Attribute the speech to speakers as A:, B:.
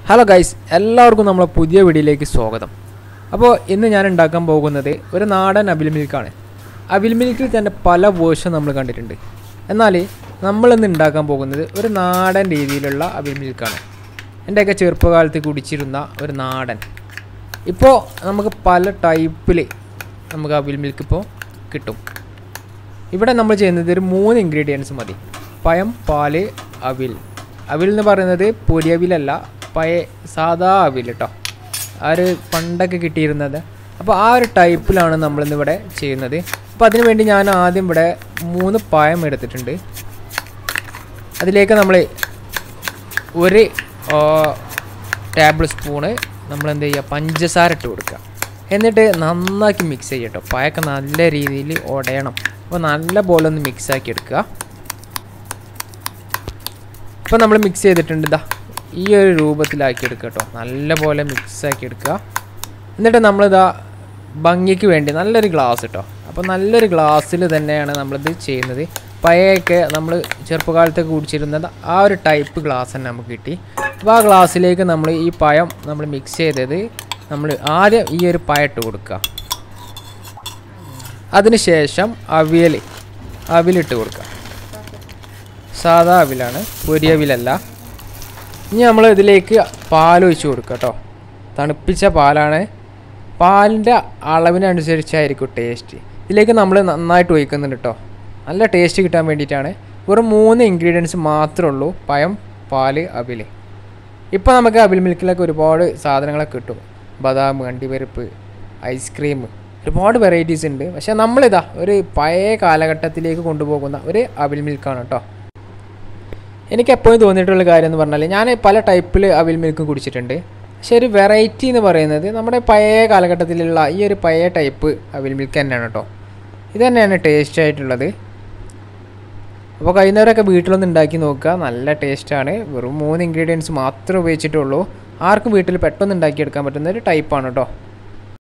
A: hello guys എല്ലാവർക്കും നമ്മളെ പുതിയ വീഡിയോയിലേക്ക് സ്വാഗതം അപ്പോൾ ഇന്ന് ഞാൻ ഉണ്ടാക്കാൻ പോകുന്നത് ഒരു നാടൻ അവിൽ മിൽക്കാണ് അവിൽ മിൽക്കിൽ തന്നെ പല വേർഷൻ നമ്മൾ കണ്ടിട്ടുണ്ട് എന്നാൽ നമ്മളിന്ന് ഉണ്ടാക്കാൻ പോകുന്നത് ഒരു നാടൻ രീതിയിലുള്ള അവിൽ മിൽക്കാണ് എൻ്റെയൊക്കെ ചെറുപ്പകാലത്ത് കുടിച്ചിരുന്ന ഒരു നാടൻ ഇപ്പോൾ നമുക്ക് പല ടൈപ്പിൽ നമുക്ക് അവിൽ മിൽക്ക് ഇപ്പോൾ കിട്ടും ഇവിടെ നമ്മൾ ചെയ്യുന്നത് ഒരു മൂന്ന് ഇൻഗ്രീഡിയൻസ് മതി പഴം പാല് അവിൽ അവിൽ എന്ന് പറയുന്നത് പൊരിയവിലല്ല പഴയ സാധാ അവിൽ കേട്ടോ ആ ഒരു പണ്ടൊക്കെ കിട്ടിയിരുന്നത് അപ്പോൾ ആ ഒരു ടൈപ്പിലാണ് നമ്മളിന്ന് ഇവിടെ ചെയ്യുന്നത് അപ്പോൾ അതിനു വേണ്ടി ഞാൻ ആദ്യം ഇവിടെ മൂന്ന് പഴം എടുത്തിട്ടുണ്ട് അതിലേക്ക് നമ്മൾ ഒരു ടേബിൾ സ്പൂണ് നമ്മൾ എന്ത് ചെയ്യുക പഞ്ചസാര ഇട്ട് കൊടുക്കുക എന്നിട്ട് നന്നാക്കി മിക്സ് ചെയ്യുക കേട്ടോ പഴമൊക്കെ നല്ല രീതിയിൽ ഉടയണം അപ്പോൾ നല്ല പോലെ ഒന്ന് മിക്സ് ആക്കി എടുക്കുക ഇപ്പോൾ നമ്മൾ മിക്സ് ചെയ്തിട്ടുണ്ട് ഇതാ ഈ ഒരു രൂപത്തിലാക്കി എടുക്കുക കേട്ടോ നല്ല പോലെ മിക്സ് ആക്കി എടുക്കുക എന്നിട്ട് നമ്മളിതാ ഭംഗിക്ക് വേണ്ടി നല്ലൊരു ഗ്ലാസ് കേട്ടോ അപ്പോൾ നല്ലൊരു ഗ്ലാസ്സിൽ തന്നെയാണ് നമ്മളിത് ചെയ്യുന്നത് പഴയൊക്കെ നമ്മൾ ചെറുപ്പകാലത്തൊക്കെ കുടിച്ചിരുന്നത് ആ ഒരു ടൈപ്പ് ഗ്ലാസ് തന്നെ നമുക്ക് കിട്ടി അപ്പോൾ ആ ഗ്ലാസ്സിലേക്ക് നമ്മൾ ഈ പഴം നമ്മൾ മിക്സ് ചെയ്തത് നമ്മൾ ആദ്യം ഈ ഒരു പഴം ഇട്ട് കൊടുക്കുക അതിനുശേഷം അവിയൽ അവിലിട്ട് കൊടുക്കുക സാധാ അവിലാണ് പൊരിയവിലല്ല ഇനി നമ്മൾ ഇതിലേക്ക് പാൽ ഒഴിച്ച് കൊടുക്കുക കേട്ടോ തണുപ്പിച്ച പാലാണ് പാലിൻ്റെ അളവിനനുസരിച്ചായിരിക്കും ടേസ്റ്റ് ഇതിലേക്ക് നമ്മൾ നന്നായിട്ട് ഒഴിക്കുന്നുണ്ട് കേട്ടോ നല്ല ടേസ്റ്റ് കിട്ടാൻ വേണ്ടിയിട്ടാണ് വെറും മൂന്ന് ഇൻഗ്രീഡിയൻസ് മാത്രമേ ഉള്ളൂ പഴം പാല് അവിൽ ഇപ്പോൾ നമുക്ക് അവിൽ മിൽക്കിലൊക്കെ ഒരുപാട് സാധനങ്ങളൊക്കെ കിട്ടും ബദാം അണ്ടിപ്പരിപ്പ് ഐസ്ക്രീം ഒരുപാട് വെറൈറ്റീസ് ഉണ്ട് പക്ഷേ നമ്മളിതാ ഒരു പഴയ കാലഘട്ടത്തിലേക്ക് കൊണ്ടുപോകുന്ന ഒരു അവിൽ മിൽക്കാണ് കേട്ടോ എനിക്ക് എപ്പോഴും തോന്നിയിട്ടുള്ള കാര്യം എന്ന് പറഞ്ഞാൽ ഞാൻ പല ടൈപ്പിൽ അവിൽ മിൽക്ക് കുടിച്ചിട്ടുണ്ട് പക്ഷേ ഒരു വെറൈറ്റി എന്ന് പറയുന്നത് നമ്മുടെ പഴയ കാലഘട്ടത്തിലുള്ള ഈ ഒരു പഴയ ടൈപ്പ് അവിൽ മിൽക്ക് തന്നെയാണ് കേട്ടോ ഇത് തന്നെയാണ് ടേസ്റ്റ് ആയിട്ടുള്ളത് അപ്പോൾ കഴിയുന്നവരൊക്കെ വീട്ടിലൊന്ന് ഉണ്ടാക്കി നോക്കുക നല്ല ടേസ്റ്റാണ് വെറും മൂന്ന് ഇൻഗ്രീഡിയൻസ് മാത്രമേ ഉപയോഗിച്ചിട്ടുള്ളൂ ആർക്കും വീട്ടിൽ പെട്ടെന്ന് ഉണ്ടാക്കിയെടുക്കാൻ പറ്റുന്ന ഒരു ടൈപ്പാണ് കേട്ടോ